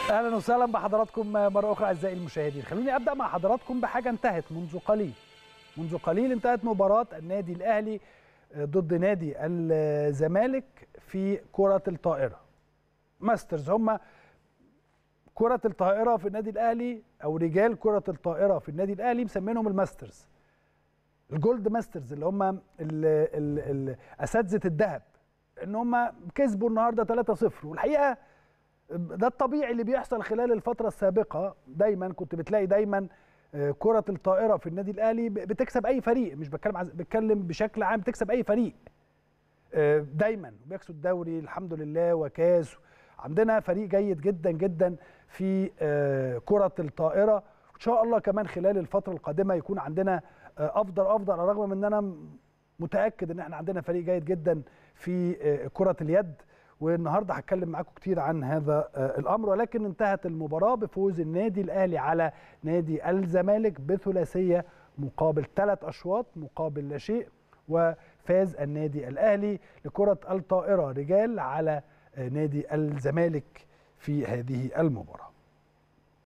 اهلا وسهلا بحضراتكم مره اخرى اعزائي المشاهدين خلوني ابدا مع حضراتكم بحاجه انتهت منذ قليل منذ قليل انتهت مباراه النادي الاهلي ضد نادي الزمالك في كره الطائره ماسترز هم كره الطائره في النادي الاهلي او رجال كره الطائره في النادي الاهلي مسمينهم الماسترز الجولد ماسترز اللي هم ال- ال- ال- اساتذه الذهب ان هم كسبوا النهارده 3-0 والحقيقه ده الطبيعي اللي بيحصل خلال الفترة السابقة دايما كنت بتلاقي دايما آه، كرة الطائرة في النادي الأهلي ب- بتكسب أي فريق مش بتكلم عز... بتكلم بشكل عام بتكسب أي فريق آه، دايما بيكسب الدوري الحمد لله وكاس عندنا فريق جيد جدا جدا في آه، كرة الطائرة وإن شاء الله كمان خلال الفترة القادمة يكون عندنا آه، أفضل أفضل على الرغم من أن أنا متأكد إن احنا عندنا فريق جيد جدا في آه، كرة اليد والنهارده هتكلم معاكم كتير عن هذا آه، الامر ولكن انتهت المباراه بفوز النادي الاهلي على نادي الزمالك بثلاثيه مقابل ثلاث اشواط مقابل لا شيء وفاز النادي الاهلي لكره الطائره رجال على آه، نادي الزمالك في هذه المباراه